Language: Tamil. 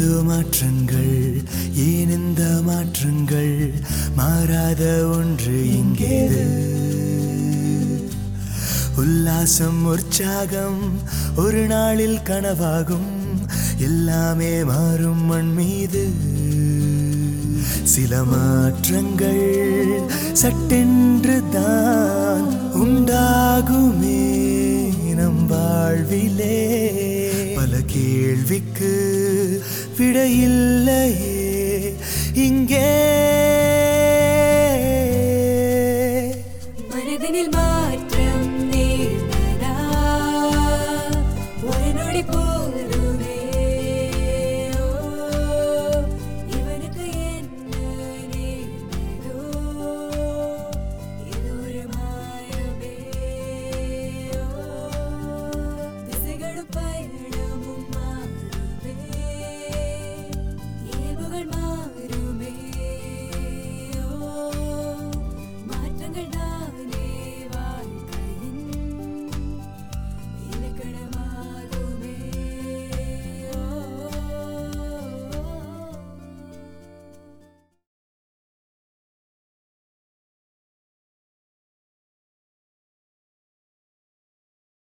ஏதேதோ மாற்றங்கள் ஏன் இந்த மாற்றங்கள் மாறாத ஒன்று இங்கேது உல்லாசம் உற்சாகம் ஒரு நாளில் கனவாகும் எல்லாமே மாறும் மண் மீது சில மாற்றங்கள் சட்டென்று தான் உண்டாகுமே நம் வாழ்விலே பல கேள்விக்கு விடையில்லையே